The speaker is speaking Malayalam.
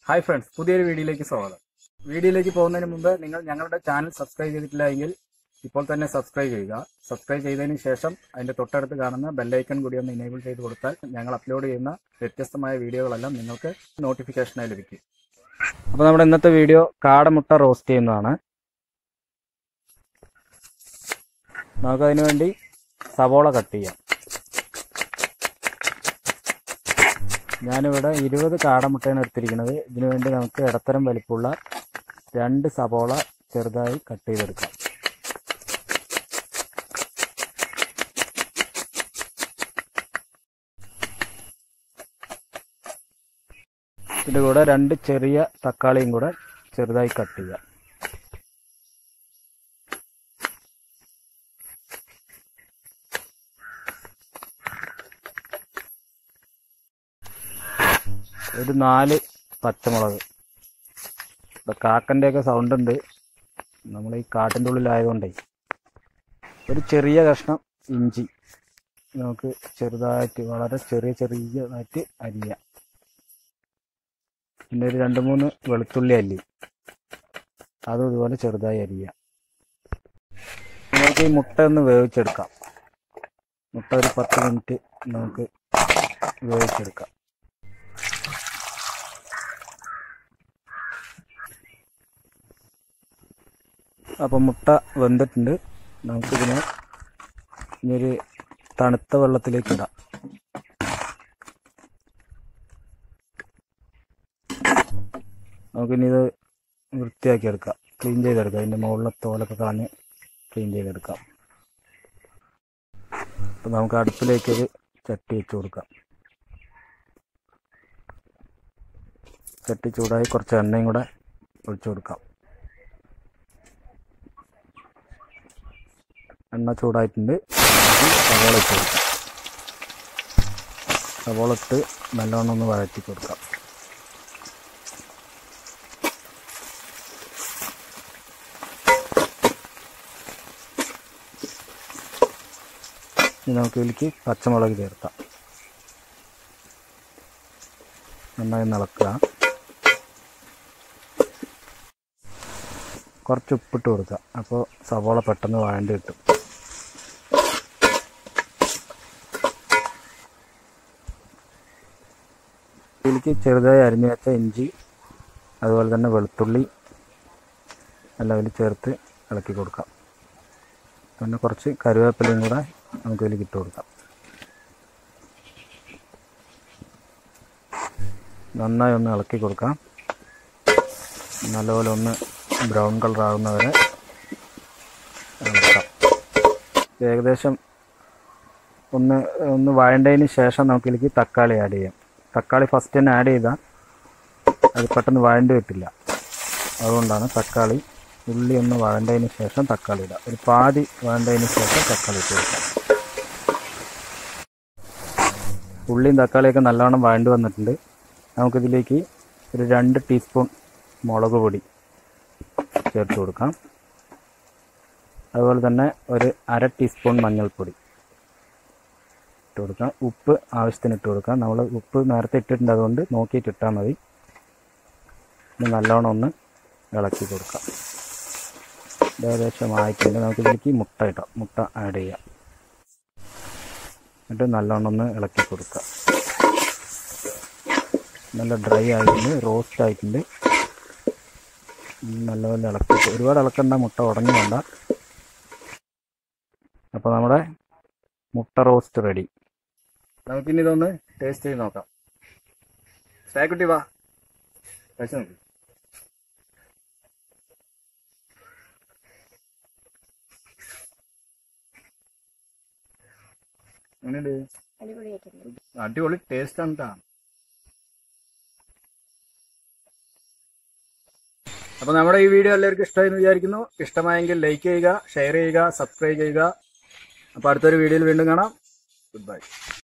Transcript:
ഹായ് ഫ്രണ്ട്സ് പുതിയൊരു വീഡിയോയിലേക്ക് സ്വാഗതം വീഡിയോയിലേക്ക് പോകുന്നതിന് മുമ്പ് നിങ്ങൾ ഞങ്ങളുടെ ചാനൽ സബ്സ്ക്രൈബ് ചെയ്തിട്ടില്ല എങ്കിൽ ഇപ്പോൾ തന്നെ സബ്സ്ക്രൈബ് ചെയ്യുക സബ്സ്ക്രൈബ് ചെയ്തതിന് ശേഷം അതിന്റെ തൊട്ടടുത്ത് കാണുന്ന ബെല്ലൈക്കൺ കൂടി ഒന്ന് ഇനേബിൾ ചെയ്ത് കൊടുത്താൽ ഞങ്ങൾ അപ്ലോഡ് ചെയ്യുന്ന വ്യത്യസ്തമായ വീഡിയോകളെല്ലാം നിങ്ങൾക്ക് നോട്ടിഫിക്കേഷനായി ലഭിക്കും അപ്പോൾ നമ്മുടെ ഇന്നത്തെ വീഡിയോ കാടമുട്ട റോസ്റ്റ് ചെയ്യുന്നതാണ് നമുക്കതിനു വേണ്ടി സവോള കട്ട് ചെയ്യാം ഞാനിവിടെ ഇരുപത് കാടമുട്ടയാണ് എടുത്തിരിക്കുന്നത് ഇതിനു വേണ്ടി നമുക്ക് ഇടത്തരം വലിപ്പമുള്ള രണ്ട് സവോള ചെറുതായി കട്ട് ചെയ്തെടുക്കാം ഇതിൻ്റെ കൂടെ രണ്ട് ചെറിയ തക്കാളിയും കൂടെ ചെറുതായി കട്ട് ചെയ്യാം ഒരു നാല് പച്ചമുളക് ഇവിടെ കാക്കൻ്റെ ഒക്കെ സൗണ്ട് ഉണ്ട് നമ്മൾ ഈ കാട്ടിൻ്റെ ഉള്ളിലായതുകൊണ്ടേ ഒരു ചെറിയ കഷ്ണം ഇഞ്ചി നമുക്ക് ചെറുതായിട്ട് വളരെ ചെറിയ ചെറിയതായിട്ട് അരിയാം പിന്നെ ഒരു രണ്ട് മൂന്ന് വെളുത്തുള്ളി അല്ലി അതും ഇതുപോലെ ചെറുതായി അരിയാം നമുക്ക് ഈ മുട്ട ഒന്ന് വേവിച്ചെടുക്കാം മുട്ട ഒരു പത്ത് മിനിറ്റ് നമുക്ക് വേവിച്ചെടുക്കാം അപ്പം മുട്ട വെന്തിട്ടുണ്ട് നമുക്കിതിനെ ഇനിയൊരു തണുത്ത വെള്ളത്തിലേക്ക് ഇടാം നമുക്കിനി ഇത് വൃത്തിയാക്കി എടുക്കാം ക്ലീൻ ചെയ്തെടുക്കാം അതിൻ്റെ മുകളിലെ തോലൊക്കെ കളഞ്ഞ് ക്ലീൻ ചെയ്തെടുക്കാം അപ്പം നമുക്ക് അടുപ്പിലേക്ക് ഒരു ചട്ടി വെച്ച് കൊടുക്കാം ചട്ടി ചൂടായി കുറച്ച് എണ്ണയും കൂടെ ഒഴിച്ചു കൊടുക്കാം എണ്ണ ചൂടായിട്ടുണ്ട് നമുക്ക് സവോള ഇട്ട് കൊടുക്കാം സവോള ഇട്ട് നല്ലോണം ഒന്ന് വഴറ്റി കൊടുക്കാം ഇനി നമുക്ക് ഇതിലേക്ക് പച്ചമുളക് ചേർക്കാം നന്നായി നിളക്കുക കുറച്ച് ഉപ്പിട്ട് കൊടുക്കുക അപ്പോൾ സവോള പെട്ടെന്ന് വഴണ്ട് കിട്ടും ഇതിലേക്ക് ചെറുതായി അരിഞ്ഞു വെച്ച ഇഞ്ചി അതുപോലെ തന്നെ വെളുത്തുള്ളി എല്ലാം ഇതിൽ ചേർത്ത് ഇളക്കി കൊടുക്കാം പിന്നെ കുറച്ച് കറിവേപ്പിലയും കൂടെ നമുക്ക് ഇതിലേക്ക് ഇട്ട് കൊടുക്കാം നന്നായി ഒന്ന് ഇളക്കി കൊടുക്കാം നല്ലപോലെ ഒന്ന് ബ്രൗൺ കളർ ആകുന്നവരെ ഇളക്കാം ഏകദേശം ഒന്ന് ഒന്ന് വഴണ്ടതിന് ശേഷം നമുക്കിതിലേക്ക് തക്കാളി ആഡ് ചെയ്യാം തക്കാളി ഫസ്റ്റ് തന്നെ ആഡ് ചെയ്താൽ അത് പെട്ടെന്ന് വഴണ്ട് കിട്ടില്ല അതുകൊണ്ടാണ് തക്കാളി ഉള്ളി ഒന്ന് വഴണ്ടതിന് ശേഷം തക്കാളി ഇടാം ഒരു പാതി വഴണ്ടതിന് ശേഷം തക്കാളി ഇട്ട് കൊടുക്കാം ഉള്ളിയും തക്കാളിയൊക്കെ നല്ലവണ്ണം വഴണ്ട് വന്നിട്ടുണ്ട് നമുക്കിതിലേക്ക് ഒരു രണ്ട് ടീസ്പൂൺ മുളക് പൊടി ചേർത്ത് കൊടുക്കാം അതുപോലെ തന്നെ ഒരു അര ടീസ്പൂൺ മഞ്ഞൾപ്പൊടി ഇട്ട് കൊടുക്കാം ഉപ്പ് ആവശ്യത്തിന് ഇട്ട് കൊടുക്കാം നമ്മൾ ഉപ്പ് നേരത്തെ ഇട്ടിട്ടുണ്ട് അതുകൊണ്ട് നോക്കിയിട്ട് ഇട്ടാൽ മതി ഇനി നല്ലോണം ഒന്ന് ഇളക്കി കൊടുക്കാം ഇത് ഏകദേശം ആയിട്ടുണ്ട് നമുക്ക് ഇതിലേക്ക് മുട്ട ഇടാം മുട്ട ആഡ് ചെയ്യാം എന്നിട്ട് നല്ലോണം ഒന്ന് ഇളക്കി കൊടുക്കാം നല്ല ഡ്രൈ ആയിട്ടുണ്ട് റോസ്റ്റ് ആയിട്ടുണ്ട് നല്ലപോലെ ഇളക്കി ഒരുപാട് ഇളക്കണ്ട മുട്ട ഉടഞ്ഞു വേണ്ട അപ്പോൾ നമ്മുടെ മുട്ട റോസ്റ്റ് റെഡി നമുക്കിനി ഇതൊന്ന് ടേസ്റ്റ് ചെയ്ത് നോക്കാം സ്റ്റാക്കുട്ടി വാ കഴിച്ചു നോക്കി എങ്ങനെയുണ്ട് അടിപൊളിയായിട്ടുണ്ട് അടിപൊളി ടേസ്റ്റ് ആണ് കേട്ടോ അപ്പോൾ നമ്മുടെ ഈ വീഡിയോ എല്ലാവർക്കും ഇഷ്ടമായി എന്ന് വിചാരിക്കുന്നു ഇഷ്ടമായെങ്കിൽ ലൈക്ക് ചെയ്യുക ഷെയർ ചെയ്യുക സബ്സ്ക്രൈബ് ചെയ്യുക അപ്പോൾ അടുത്തൊരു വീഡിയോയിൽ വീണ്ടും കാണാം ഗുഡ് ബൈ